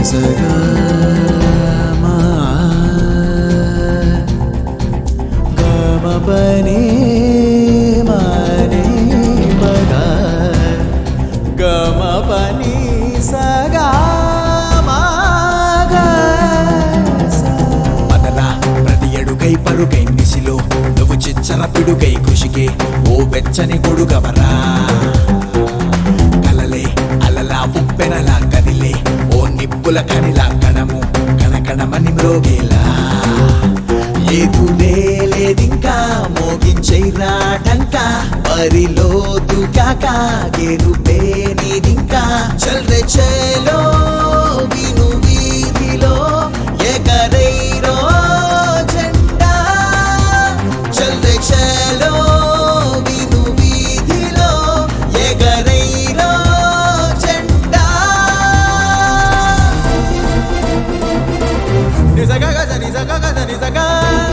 సగమా గమపని మని పగ గమపని పదరా ప్రతి అడుగై పరుగై నిసిలో నువ్వు చిచ్చర పిడుగై కృషికే ఓ వెచ్చని గొడుగవరా కలలే అలలా ఉప్పెనలా కదిలే ఓ నిప్పుల కనిలా కణము కణకణమని మ్రోగేలా ఎదురే లేదింకా మోగించైరా టంకా బరిలో దుకాక గెలుపే నీదింకా చల్రె చేలో విను వీధిలో ఎగరైరో జెండా చల్రె చేలో విను వీధిలో ఎగరైరో జెండా నిజగా గజ నిజగా గజ నిజగా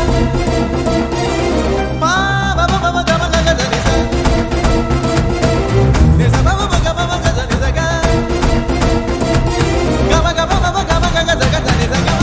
పా బబ బబ గమ గజ నిజ నిజ బబ బ గమ బ గజ నిజగా గమ గమ బబ గమ గజ గజ నిజ గమ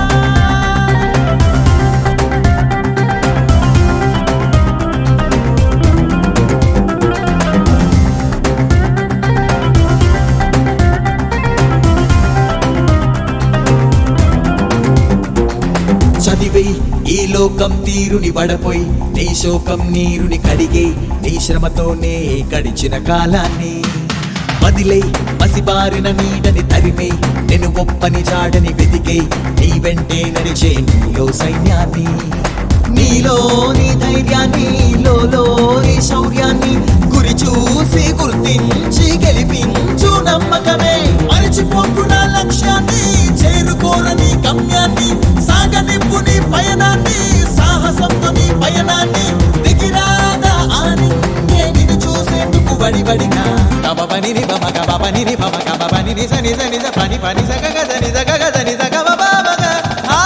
చదివై ఈ లోకం తీరుని వడపోయి నీ శోకం నీరుని కడిగే నీ శ్రమతోనే గడిచిన కాలాన్ని వదిలే మసిబారిన నీడని తరిమే నేను ఒప్పని జాడని వెతికే నీ వెంటే నడిచే నీలో సైన్యాన్ని నీలో నీ ధైర్యాన్ని లోలో నీ శౌర్యాన్ని గురి చూసి గుర్తించి గెలిపించు నమ్మకమే మరిచిపోకు నా లక్ష్యాన్ని చేరుకోరని గమ్యాన్ని సాగనింపు నీ పయనాన్ని సాహసంతో నీ పయనాన్ని దిగిరాదా అని నిన్ను చూసేందుకు వడివడిగా గబబని ని బమ గబబని ని బమ గబబని ని స నిజ నిజ పని పని సగ గజ నిజ గ గజ నిజ గమ బమ గ ఆ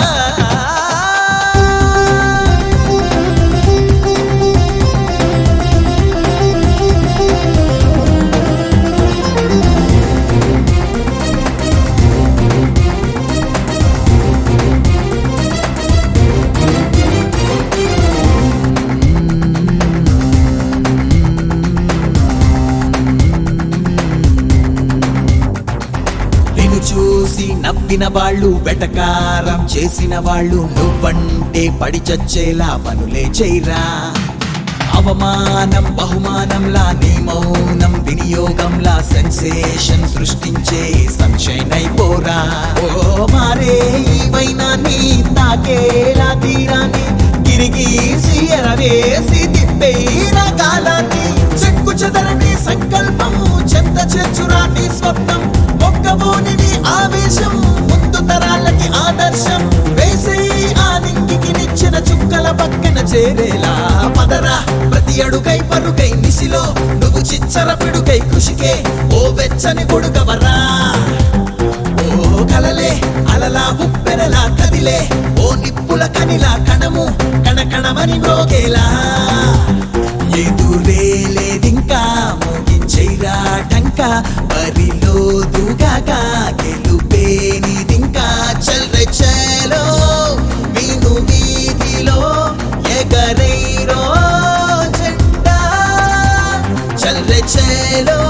నిన్ను చూసి నవ్విన వాళ్ళు వెటకారం చేసిన వాళ్ళు నువ్వంటే పడి చచ్చేలా పనులే చేయరా అవమానం బహుమానంలా నీ మౌనం వినియోగంలా సెన్సేషన్ సృష్టించే సన్షైన్ అయిపోరా ఓ మారే ఈ వైనాన్ని తాకేలా తీరాన్ని గిరిగీసి ఎరవేసి తిప్పేరా కాలాన్ని చెక్కు చెదరని సంకల్పము చెంత చేర్చురా నీ స్వప్నం మొక్కబోని నీ ఆవేశం ముందు తరాలకి ఆదర్శం వేసేయి ఆ నింగికి నిచ్చిన చుక్కల పక్కన చేరేలా పదరా ప్రతి అడుగై పరుగై నిసిలో నువ్వు చిచ్చర పిడుగై కృషికే ఓ వెచ్చని కొడుకవరా ఓ కలలే అలలా ఉప్పెనలా కదిలే ఓ నిప్పుల కనిలా కణము కణకణమని మ్రోగేలా ఎదురే లేదింకా మోగించైరా టంకా బరిలో దుగాక గెలుపే నీదింకా చల్రె చేలో విను వీధిలో ఎగరైరో జెండా చల్రె చేలో